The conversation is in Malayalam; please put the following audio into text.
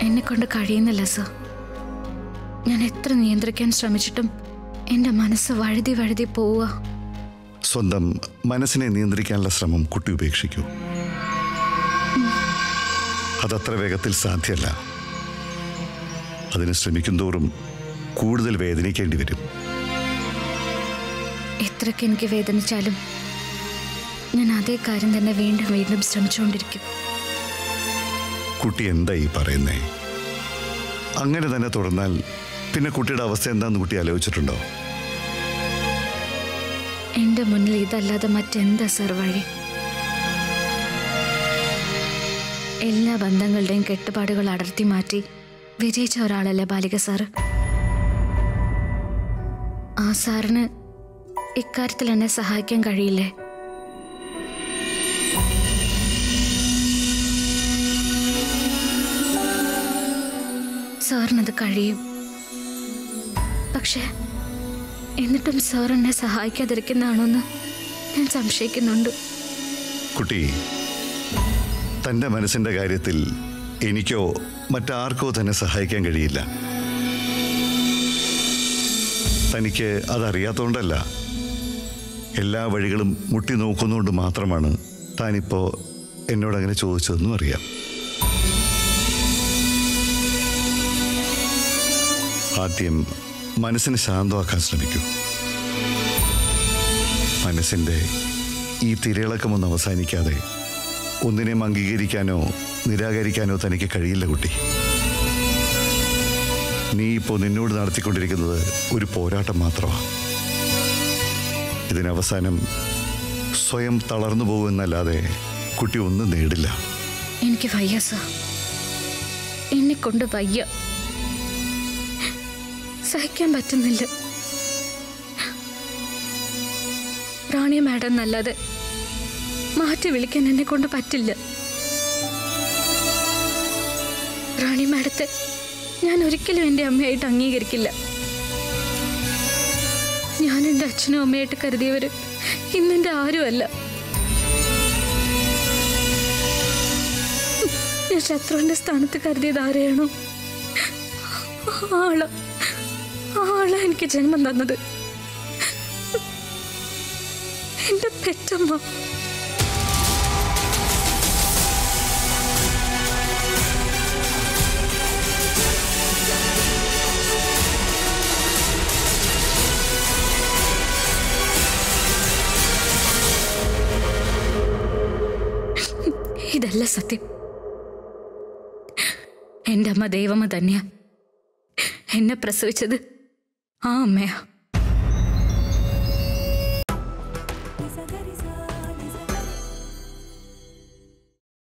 എന്നെ കൊണ്ട് കഴിയുന്നില്ല സർ ഞാൻ എത്ര നിയന്ത്രിക്കാൻ ശ്രമിച്ചിട്ടും എൻ്റെ മനസ്സ് വഴുതി വഴുതി പോവുക സ്വന്തം മനസ്സിനെ നിയന്ത്രിക്കാനുള്ള ശ്രമം കുട്ടി ഉപേക്ഷിക്കൂ അതത്ര വേഗത്തിൽ സാധ്യമല്ല അതിന് ശ്രമിക്കും തോറും കൂടുതൽ വേദനിക്കേണ്ടി വരും എത്രയ്ക്ക് എനിക്ക് വേദനിച്ചാലും ഞാൻ അതേ കാര്യം തന്നെ വീണ്ടും വീണ്ടും ശ്രമിച്ചുകൊണ്ടിരിക്കും കുട്ടി എന്താ ഈ പറയുന്നേ അങ്ങനെ തന്നെ തുടർന്നാൽ പിന്നെ കുട്ടിയുടെ അവസ്ഥ എന്താന്ന് കുട്ടി ആലോചിച്ചിട്ടുണ്ടോ എൻ്റെ മുന്നിൽ ഇതല്ലാതെ മറ്റെന്താ സർ വഴി എല്ലാ ബന്ധങ്ങളുടെയും കെട്ടുപാടുകൾ അടർത്തി മാറ്റി വിജയിച്ച ഒരാളല്ലേ ബാലിക സാറ് ആ സാറിന് ഇക്കാര്യത്തിൽ എന്നെ സഹായിക്കാൻ കഴിയില്ലേ സാറിനത് കഴിയും പക്ഷേ എന്നിട്ടും സാർ എന്നെ സഹായിക്കാതിരിക്കുന്നതാണോന്ന് ഞാൻ സംശയിക്കുന്നുണ്ട് കുട്ടി തൻ്റെ മനസ്സിൻ്റെ കാര്യത്തിൽ എനിക്കോ മറ്റാർക്കോ തന്നെ സഹായിക്കാൻ കഴിയില്ല തനിക്ക് അതറിയാത്തതുകൊണ്ടല്ല എല്ലാ വഴികളും മുട്ടി നോക്കുന്നതുകൊണ്ട് മാത്രമാണ് താനിപ്പോൾ എന്നോടങ്ങനെ ചോദിച്ചതെന്നും അറിയാം ആദ്യം മനസ്സിനെ ശാന്തമാക്കാൻ ശ്രമിക്കൂ മനസ്സിൻ്റെ ഈ തിരയിളക്കമൊന്നും അവസാനിക്കാതെ ഒന്നിനെയും അംഗീകരിക്കാനോ നിരാകരിക്കാനോ തനിക്ക് കഴിയില്ല കുട്ടി നീ ഇപ്പോൾ നിന്നോട് നടത്തിക്കൊണ്ടിരിക്കുന്നത് ഒരു പോരാട്ടം മാത്രമാണ് ഇതിനവസാനം സ്വയം തളർന്നു പോകുമെന്നല്ലാതെ കുട്ടി ഒന്നും നേടില്ല എനിക്ക് വയ്യ സർ എന്നെ കൊണ്ട് വയ്യ സഹിക്കാൻ പറ്റുന്നില്ല റാണി മാഡം എന്നല്ലാതെ മാറ്റി വിളിക്കാൻ എന്നെ കൊണ്ട് പറ്റില്ല റാണി മാഡത്തെ ഞാൻ ഒരിക്കലും എൻ്റെ അമ്മയായിട്ട് അംഗീകരിക്കില്ല ഞാൻ എൻ്റെ അച്ഛനും അമ്മയായിട്ട് കരുതിയവർ ഇന്നെൻ്റെ ആരുമല്ല ഞാൻ ശത്രുവിന്റെ സ്ഥാനത്ത് കരുതിയത് ആരെയാണോ ആള് ആളെ എനിക്ക് ജന്മം തന്നത് എന്റെ പെറ്റമ്മ ഇതല്ല സത്യം എൻ്റെ അമ്മ ദൈവമ്മ തന്നെയാ എന്നെ പ്രസവിച്ചത് ആ അമ്മയാ